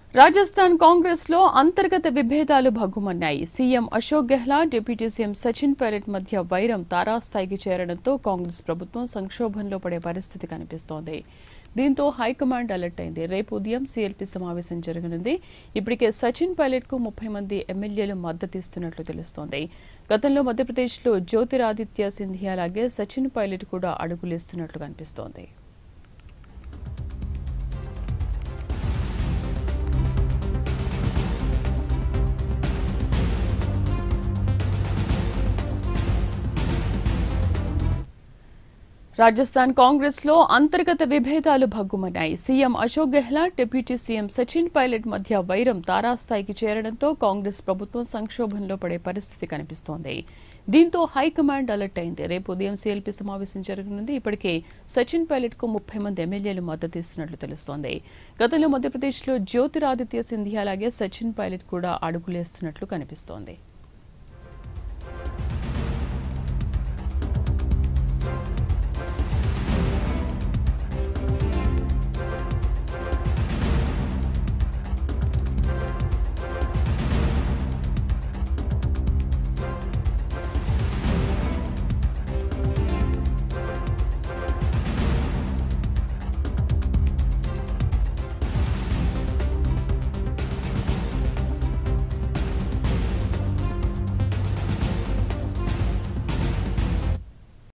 రాజస్థాన్ కాంగ్రెస్ లో అంతర్గత విభేదాలు భగ్గుమన్నాయి CM Ashok Gehlot deputy CM Sachin Pilot మధ్య వైరం తారాస్థాయికి చేరడంతో కాంగ్రెస్ ప్రభుత్వం సంక్షోభంలో పడే పరిస్థితి కనిపిస్తోంది దీంతో హైకమాండ్ అలర్ట్ అయింది రేపు ఉదయం సీఎల్పీ సమావేశం జరగనుంది ఇప్పటికే సచిన్ పైలట్ కు ముప్పై మంది ఎమ్మెల్యేలు మద్దతిస్తున్నట్లు తెలుస్తోంది గతంలో మధ్యప్రదేశ్లో జ్యోతిరాదిత్య సింధియా లాగే సచిన్ పైలట్ కూడా అడుగులేస్తున్నట్లు కనిపిస్తోంది రాజస్థాన్ కాంగ్రెస్ లో అంతర్గత విభేదాలు భగ్గుమన్నాయి CM Ashok Gehlot deputy CM Sachin Pilot మధ్య వైరం తారాస్థాయికి చేరడంతో కాంగ్రెస్ ప్రభుత్వం సంక్షోభంలో పడే పరిస్థితి కనిపిస్తోంది దీంతో హైకమాండ్ అలర్ట్ అయింది రేపు ఉదయం సీఎల్పీ సమావేశం జరగనుంది ఇప్పటికే సచిన్ పైలట్ కు ముప్పై మంది ఎమ్మెల్యేలు మద్దతిస్తున్నట్లు తెలుస్తోంది గతంలో మధ్యప్రదేశ్లో జ్యోతిరాదిత్య సింధియా లాగే సచిన్ పైలట్ కూడా అడుగులేస్తున్నట్లు కనిపిస్తోంది